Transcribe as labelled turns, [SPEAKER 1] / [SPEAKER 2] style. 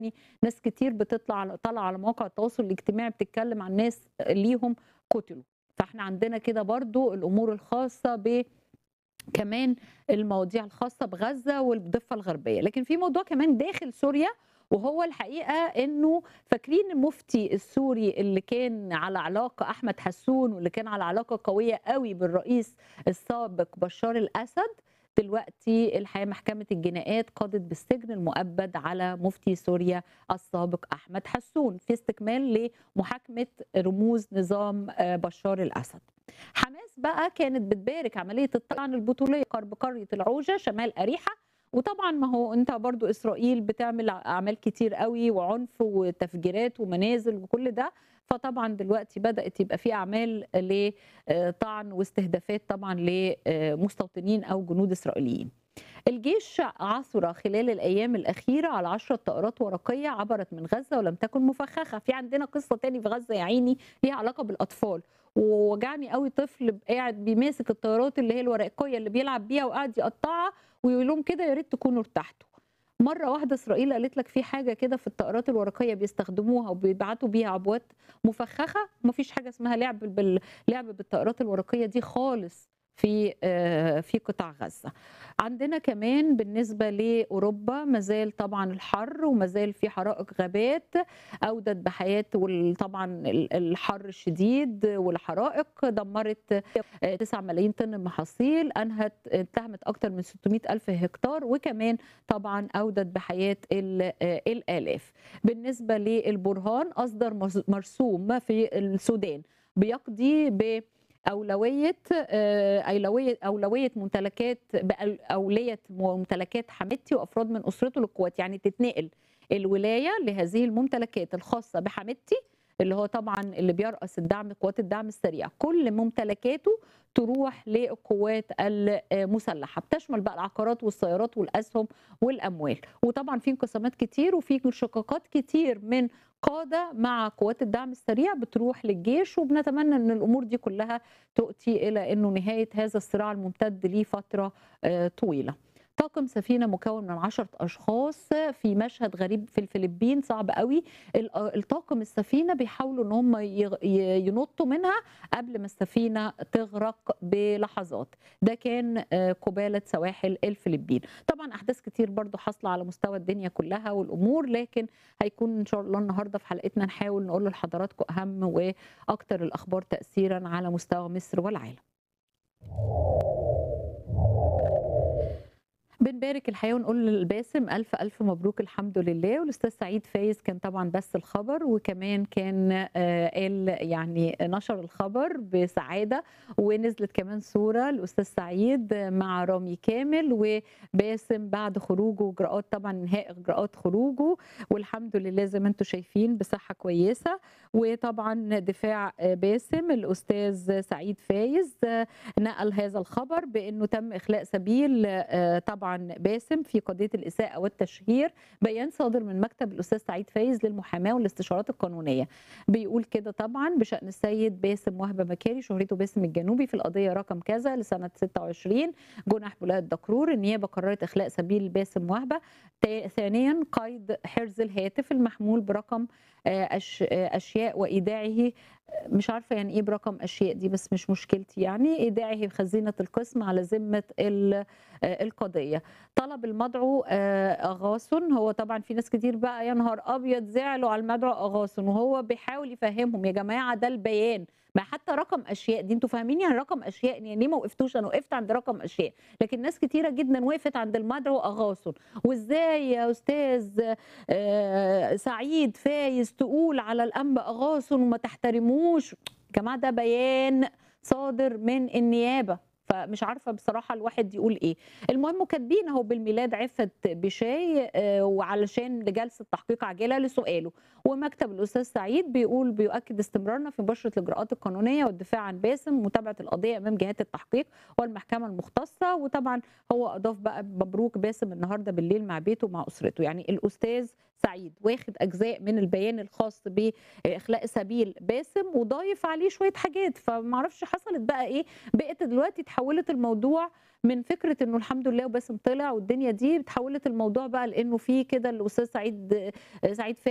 [SPEAKER 1] ناس كتير بتطلع طالعه على مواقع التواصل الاجتماعي بتتكلم عن ناس ليهم قتلوا فاحنا عندنا كده برضو الامور الخاصه ب كمان المواضيع الخاصه بغزه والضفه الغربيه لكن في موضوع كمان داخل سوريا وهو الحقيقه انه فاكرين المفتي السوري اللي كان على علاقه احمد حسون واللي كان على علاقه قويه قوي بالرئيس السابق بشار الاسد دلوقتي الحقيقه محكمه الجنايات قضت بالسجن المؤبد على مفتي سوريا السابق احمد حسون في استكمال لمحاكمه رموز نظام بشار الاسد. حماس بقى كانت بتبارك عمليه الطعن البطوليه قرب قريه العوجه شمال اريحه وطبعا ما هو انت برضو اسرائيل بتعمل اعمال كتير قوي وعنف وتفجيرات ومنازل وكل ده فطبعا دلوقتي بدات يبقى في اعمال لطعن واستهدافات طبعا لمستوطنين او جنود اسرائيليين الجيش عثر خلال الايام الاخيره على 10 طائرات ورقيه عبرت من غزه ولم تكن مفخخه في عندنا قصه تاني في غزه يا عيني ليها علاقه بالاطفال ووجعني قوي طفل قاعد بيماسك الطيارات اللي هي الورقيه اللي بيلعب بيها وقاعد يقطعها ويقول لهم كده يا ريت تكونوا ارتحتوا مره واحده اسرائيل قالت لك في حاجه كده في الطائرات الورقيه بيستخدموها وبيبعتوا بيها عبوات مفخخه مفيش حاجه اسمها لعب بال... لعب بالطائرات الورقيه دي خالص في في قطاع غزه. عندنا كمان بالنسبه لاوروبا مازال طبعا الحر ومازال في حرائق غابات اودت بحياه طبعا الحر الشديد والحرائق دمرت 9 ملايين طن محاصيل انهت اتهمت اكثر من 600 الف هكتار وكمان طبعا اودت بحياه الالاف. بالنسبه للبرهان اصدر مرسوم في السودان بيقضي ب اولويه اولويه اولويه ممتلكات اوليه ممتلكات حميدتي وافراد من اسرته للقوات يعني تتنقل الولايه لهذه الممتلكات الخاصه بحميدتي اللي هو طبعا اللي بيرأس الدعم قوات الدعم السريع كل ممتلكاته تروح للقوات المسلحه بتشمل بقى العقارات والسيارات والاسهم والاموال وطبعا في انقسامات كتير وفي انشقاقات كتير من قاده مع قوات الدعم السريع بتروح للجيش وبنتمنى ان الامور دي كلها تؤتي الى انه نهايه هذا الصراع الممتد لفتره طويله طاقم سفينه مكون من 10 اشخاص في مشهد غريب في الفلبين صعب قوي الطاقم السفينه بيحاولوا ان هم ينطوا منها قبل ما السفينه تغرق بلحظات ده كان قباله سواحل الفلبين طبعا احداث كتير برضو حاصله على مستوى الدنيا كلها والامور لكن هيكون ان شاء الله النهارده في حلقتنا نحاول نقول لحضراتكم اهم واكثر الاخبار تاثيرا على مستوى مصر والعالم بنبارك الحقيقه ونقول للباسم الف الف مبروك الحمد لله والاستاذ سعيد فايز كان طبعا بس الخبر وكمان كان قال يعني نشر الخبر بسعاده ونزلت كمان صوره الاستاذ سعيد مع رامي كامل وباسم بعد خروجه اجراءات طبعا انهاء اجراءات خروجه والحمد لله زي ما انتم شايفين بصحه كويسه وطبعا دفاع باسم الاستاذ سعيد فايز نقل هذا الخبر بانه تم اخلاء سبيل طبعا باسم في قضيه الاساءه والتشهير بيان صادر من مكتب الاستاذ سعيد فايز للمحاماه والاستشارات القانونيه بيقول كده طبعا بشان السيد باسم وهبه مكاري شهرته باسم الجنوبي في القضيه رقم كذا لسنه 26 جنح بولايه دكرور النيابه قررت اخلاء سبيل باسم وهبه ثانيا قيد حرز الهاتف المحمول برقم اشياء وايداعه مش عارفه يعني ايه برقم اشياء دي بس مش مشكلتي يعني ايداعه خزينه القسم على ذمه القضيه طلب المدعو اغاصن هو طبعا في ناس كتير بقى يا نهار ابيض زعلوا على المدعو اغاصن وهو بيحاول يفهمهم يا جماعه ده البيان ما حتى رقم اشياء دي انتوا فاهمين يعني رقم اشياء يعني ليه ما وقفتوش انا وقفت عند رقم اشياء لكن ناس كتيره جدا وقفت عند المدعو اغاصن وازاي يا استاذ آه سعيد فايز تقول على الانبا اغاصن وما تحترموش يا جماعه ده بيان صادر من النيابه فمش عارفه بصراحه الواحد يقول ايه المهم كاتبين اهو بالميلاد عفت بشاي وعلشان لجلسه تحقيق عاجله لسؤاله ومكتب الاستاذ سعيد بيقول بيؤكد استمرارنا في مباشره الاجراءات القانونيه والدفاع عن باسم متابعه القضيه امام جهات التحقيق والمحكمه المختصه وطبعا هو اضاف بقى مبروك باسم النهارده بالليل مع بيته مع اسرته يعني الاستاذ سعيد واخد اجزاء من البيان الخاص باخلاء سبيل باسم وضايف عليه شويه حاجات فما اعرفش حصلت بقى ايه بقت دلوقتي اتحولت الموضوع من فكره انه الحمد لله وباسم طلع والدنيا دي اتحولت الموضوع بقى لانه في كده الاستاذ سعيد سعيد